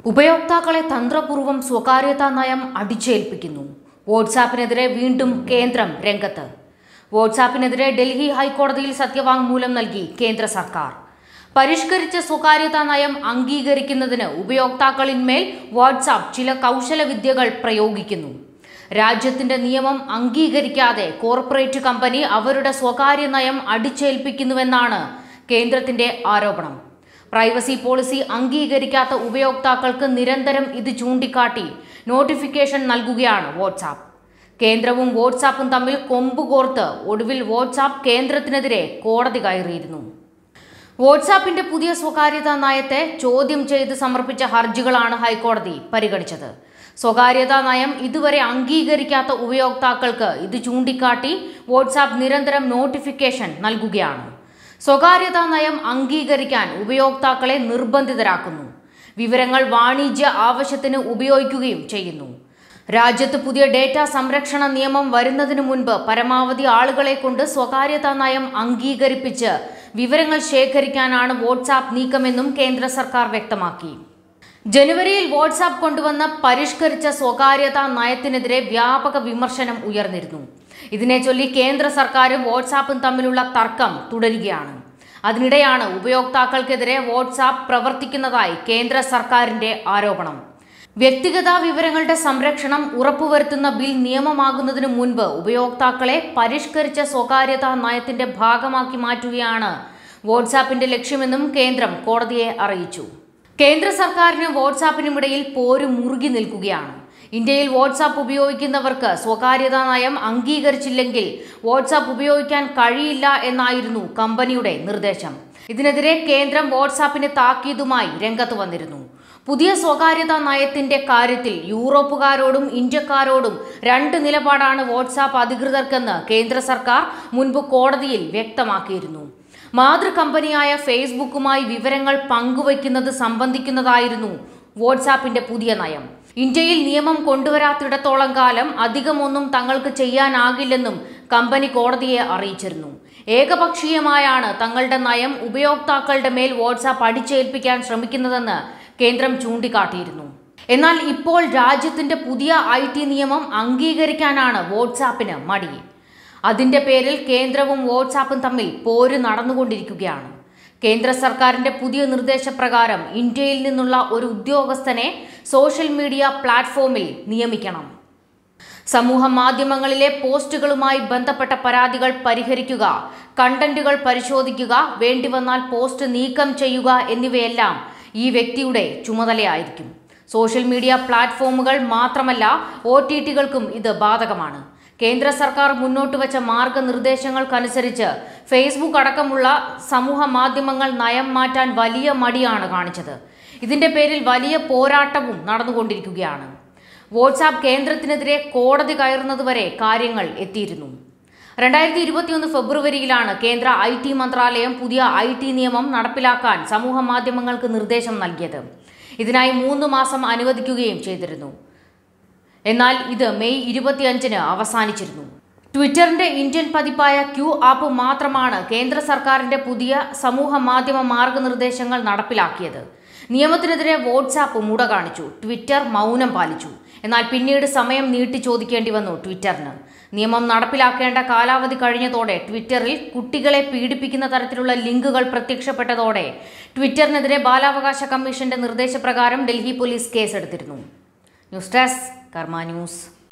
ഉപയോക്താക്കളെ തന്ത്രപൂർവ്വം സ്വകാര്യതാ നയം അടിച്ചേൽപ്പിക്കുന്നു വാട്സാപ്പിനെതിരെ വീണ്ടും കേന്ദ്രം രംഗത്ത് വാട്സാപ്പിനെതിരെ ഡൽഹി ഹൈക്കോടതിയിൽ സത്യവാങ്മൂലം നൽകി കേന്ദ്ര സർക്കാർ പരിഷ്കരിച്ച സ്വകാര്യതാ നയം അംഗീകരിക്കുന്നതിന് ഉപയോക്താക്കളിന്മേൽ വാട്സാപ്പ് ചില കൗശല വിദ്യകൾ പ്രയോഗിക്കുന്നു രാജ്യത്തിന്റെ നിയമം അംഗീകരിക്കാതെ കോർപ്പറേറ്റ് കമ്പനി അവരുടെ സ്വകാര്യ നയം അടിച്ചേൽപ്പിക്കുന്നുവെന്നാണ് കേന്ദ്രത്തിന്റെ ആരോപണം പ്രൈവസി പോളിസി അംഗീകരിക്കാത്ത ഉപയോക്താക്കൾക്ക് നിരന്തരം ഇത് ചൂണ്ടിക്കാട്ടി നോട്ടിഫിക്കേഷൻ നൽകുകയാണ് വാട്സാപ്പ് കേന്ദ്രവും വാട്സാപ്പും തമ്മിൽ കൊമ്പുകോർത്ത് ഒടുവിൽ വാട്സാപ്പ് കേന്ദ്രത്തിനെതിരെ കോടതി കയറിയിരുന്നു വാട്സാപ്പിന്റെ പുതിയ സ്വകാര്യതാ നയത്തെ ചോദ്യം ചെയ്ത് സമർപ്പിച്ച ഹർജികളാണ് ഹൈക്കോടതി പരിഗണിച്ചത് സ്വകാര്യതാ നയം ഇതുവരെ അംഗീകരിക്കാത്ത ഉപയോക്താക്കൾക്ക് ഇത് ചൂണ്ടിക്കാട്ടി വാട്സാപ്പ് നിരന്തരം നോട്ടിഫിക്കേഷൻ നൽകുകയാണ് സ്വകാര്യതാ നയം അംഗീകരിക്കാൻ ഉപയോക്താക്കളെ നിർബന്ധിതരാക്കുന്നു വിവരങ്ങൾ വാണിജ്യ ആവശ്യത്തിന് ഉപയോഗിക്കുകയും ചെയ്യുന്നു രാജ്യത്ത് പുതിയ ഡേറ്റ സംരക്ഷണ നിയമം വരുന്നതിന് മുൻപ് പരമാവധി ആളുകളെ കൊണ്ട് സ്വകാര്യതാ നയം അംഗീകരിപ്പിച്ച് വിവരങ്ങൾ ശേഖരിക്കാനാണ് വാട്സാപ്പ് നീക്കമെന്നും കേന്ദ്ര സർക്കാർ വ്യക്തമാക്കി ജനുവരിയിൽ വാട്സാപ്പ് കൊണ്ടുവന്ന പരിഷ്കരിച്ച സ്വകാര്യതാ നയത്തിനെതിരെ വ്യാപക വിമർശനം ഉയർന്നിരുന്നു ഇതിനെ ചൊല്ലി കേന്ദ്ര സർക്കാരും വാട്സാപ്പും തമ്മിലുള്ള തർക്കം തുടരുകയാണ് അതിനിടെയാണ് ഉപയോക്താക്കൾക്കെതിരെ വാട്സാപ്പ് പ്രവർത്തിക്കുന്നതായി കേന്ദ്ര സർക്കാരിന്റെ ആരോപണം വ്യക്തിഗത വിവരങ്ങളുടെ സംരക്ഷണം ഉറപ്പുവരുത്തുന്ന ബിൽ നിയമമാകുന്നതിന് മുൻപ് ഉപയോക്താക്കളെ പരിഷ്കരിച്ച സ്വകാര്യതാ നയത്തിന്റെ ഭാഗമാക്കി മാറ്റുകയാണ് വാട്സാപ്പിന്റെ ലക്ഷ്യമെന്നും കേന്ദ്രം കോടതിയെ അറിയിച്ചു കേന്ദ്ര സർക്കാരിനും വാട്സാപ്പിനുമിടയിൽ പോര് മുറുകി നിൽക്കുകയാണ് ഇന്ത്യയിൽ വാട്സാപ്പ് ഉപയോഗിക്കുന്നവർക്ക് സ്വകാര്യതാ നയം അംഗീകരിച്ചില്ലെങ്കിൽ വാട്സാപ്പ് ഉപയോഗിക്കാൻ കഴിയില്ല എന്നായിരുന്നു കമ്പനിയുടെ നിർദ്ദേശം ഇതിനെതിരെ കേന്ദ്രം വാട്സാപ്പിന് താക്കീതുമായി രംഗത്ത് വന്നിരുന്നു പുതിയ സ്വകാര്യതാ നയത്തിന്റെ കാര്യത്തിൽ യൂറോപ്പുകാരോടും ഇന്ത്യക്കാരോടും രണ്ട് നിലപാടാണ് വാട്സാപ്പ് അധികൃതർക്കെന്ന് കേന്ദ്ര സർക്കാർ മുൻപ് കോടതിയിൽ വ്യക്തമാക്കിയിരുന്നു മാതൃ കമ്പനിയായ ഫേസ്ബുക്കുമായി വിവരങ്ങൾ പങ്കുവയ്ക്കുന്നത് സംബന്ധിക്കുന്നതായിരുന്നു വാട്സാപ്പിന്റെ പുതിയ നയം ഇന്ത്യയിൽ നിയമം കൊണ്ടുവരാത്തിടത്തോളം കാലം അധികമൊന്നും തങ്ങൾക്ക് ചെയ്യാനാകില്ലെന്നും കമ്പനി കോടതിയെ അറിയിച്ചിരുന്നു ഏകപക്ഷീയമായാണ് തങ്ങളുടെ നയം ഉപയോക്താക്കളുടെ മേൽ വാട്സാപ്പ് അടിച്ചേൽപ്പിക്കാൻ ശ്രമിക്കുന്നതെന്ന് കേന്ദ്രം ചൂണ്ടിക്കാട്ടിയിരുന്നു എന്നാൽ ഇപ്പോൾ രാജ്യത്തിന്റെ പുതിയ ഐ ടി നിയമം അംഗീകരിക്കാനാണ് വാട്സാപ്പിന് മടി അതിന്റെ പേരിൽ കേന്ദ്രവും വാട്സാപ്പും തമ്മിൽ പോര് നടന്നുകൊണ്ടിരിക്കുകയാണ് കേന്ദ്ര സർക്കാരിന്റെ പുതിയ നിർദ്ദേശപ്രകാരം ഇന്ത്യയിൽ നിന്നുള്ള ഒരു ഉദ്യോഗസ്ഥനെ സോഷ്യൽ മീഡിയ പ്ലാറ്റ്ഫോമിൽ നിയമിക്കണം സമൂഹ മാധ്യമങ്ങളിലെ പോസ്റ്റുകളുമായി ബന്ധപ്പെട്ട പരാതികൾ പരിഹരിക്കുക കണ്ടന്റുകൾ പരിശോധിക്കുക വേണ്ടിവന്നാൽ പോസ്റ്റ് നീക്കം ചെയ്യുക എന്നിവയെല്ലാം ഈ വ്യക്തിയുടെ ചുമതലയായിരിക്കും സോഷ്യൽ മീഡിയ പ്ലാറ്റ്ഫോമുകൾ മാത്രമല്ല ഒ ടി ടികൾക്കും ഇത് ബാധകമാണ് കേന്ദ്ര സർക്കാർ മുന്നോട്ട് വെച്ച മാർഗനിർദ്ദേശങ്ങൾക്കനുസരിച്ച് ഫേസ്ബുക്ക് അടക്കമുള്ള സമൂഹ മാധ്യമങ്ങൾ നയം മാറ്റാൻ വലിയ മടിയാണ് കാണിച്ചത് ഇതിന്റെ പേരിൽ വലിയ പോരാട്ടവും നടന്നുകൊണ്ടിരിക്കുകയാണ് വാട്സാപ്പ് കേന്ദ്രത്തിനെതിരെ കോടതി കയറുന്നതുവരെ കാര്യങ്ങൾ എത്തിയിരുന്നു രണ്ടായിരത്തി ഇരുപത്തിയൊന്ന് ഫെബ്രുവരിയിലാണ് കേന്ദ്ര ഐ ടി മന്ത്രാലയം പുതിയ ഐ ടി നിയമം നടപ്പിലാക്കാൻ സമൂഹ മാധ്യമങ്ങൾക്ക് നിർദ്ദേശം നൽകിയത് ഇതിനായി മൂന്ന് മാസം അനുവദിക്കുകയും ചെയ്തിരുന്നു എന്നാൽ ഇത് മെയ് ഇരുപത്തിയഞ്ചിന് അവസാനിച്ചിരുന്നു ട്വിറ്ററിന്റെ ഇന്ത്യൻ പതിപ്പായ ക്യൂ ആപ്പ് മാത്രമാണ് കേന്ദ്ര സർക്കാരിന്റെ പുതിയ സമൂഹ മാധ്യമ മാർഗനിർദ്ദേശങ്ങൾ നടപ്പിലാക്കിയത് നിയമത്തിനെതിരെ വാട്സാപ്പ് മുട കാണിച്ചു ട്വിറ്റർ മൗനം പാലിച്ചു എന്നാൽ പിന്നീട് സമയം നീട്ടി ചോദിക്കേണ്ടി വന്നു ട്വിറ്ററിന് നിയമം നടപ്പിലാക്കേണ്ട കാലാവധി കഴിഞ്ഞതോടെ ട്വിറ്ററിൽ കുട്ടികളെ പീഡിപ്പിക്കുന്ന തരത്തിലുള്ള ലിങ്കുകൾ പ്രത്യക്ഷപ്പെട്ടതോടെ ട്വിറ്ററിനെതിരെ ബാലാവകാശ കമ്മീഷന്റെ നിർദ്ദേശപ്രകാരം ഡൽഹി പോലീസ് കേസെടുത്തിരുന്നു ന്യൂസ് ഡെസ്ക് കർമ്മ ന്യൂസ്